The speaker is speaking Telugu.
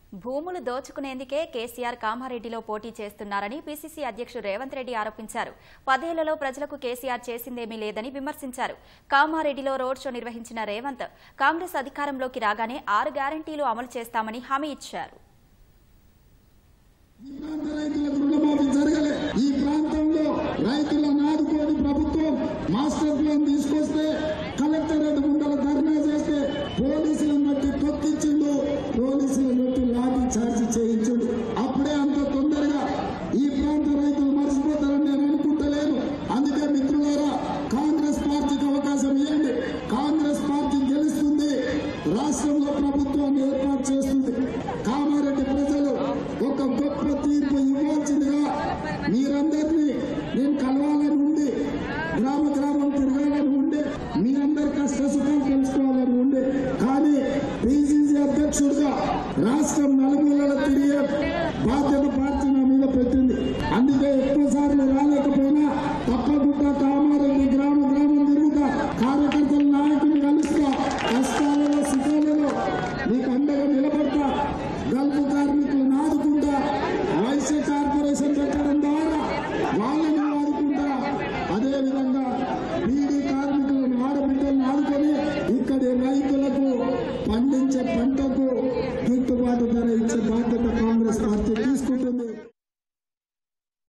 భూములు దోచుకునేందుకే కేసీఆర్ కామారెడ్డిలో పోటీ చేస్తున్నారని పీసీసీ అధ్యక్షుడు రేవంత్ రెడ్డి ఆరోపించారు పదేళ్లలో ప్రజలకు కేసీఆర్ చేసిందేమీ లేదని విమర్శించారు కామారెడ్డిలో రోడ్ షో నిర్వహించిన రేవంత్ కాంగ్రెస్ అధికారంలోకి రాగానే ఆరు గ్యారంటీలు అమలు చేస్తామని హామీ ఇచ్చారు ఈ ప్రాంత రైతులకు రుణమాఫీ జరగలే ఈ ప్రాంతంలో రైతులను ఆదుకోని ప్రభుత్వం మాస్టర్ ప్లాన్ తీసుకొస్తే కలెక్టరేట్ ముందర ధర్నా చేస్తే పోలీసులను బట్టి తొక్కించిండు పోలీసులను బట్టి లాఠీ చార్జ్ చేయించుడు అప్పుడే అంత తొందరగా ఈ ప్రాంత రైతులు మర్చిపోతారని నేను అనుకుంటలేను అందుకే మిత్రులారా కాంగ్రెస్ పార్టీకి అవకాశం ఇవ్వండి కాంగ్రెస్ పార్టీ గెలుస్తుంది రాష్ట్రంలో ప్రభుత్వాన్ని ఏర్పాటు చేస్తుంది కామారెడ్డి ప్రజలు ఒక గొప్ప తీర్పు ఇవ్వాల్సిందిగా మీరందరినీ నేను కలవాలని ఉంది గ్రామ గ్రామం తిరగాలని ఉండే మీ అందరి కష్ట సుఖాలు తెలుసుకోవాలని ఉండే కానీ పిసిసి అధ్యక్షుడిగా రాష్ట్రం నలుమూలల తిరిగే బాధ్యత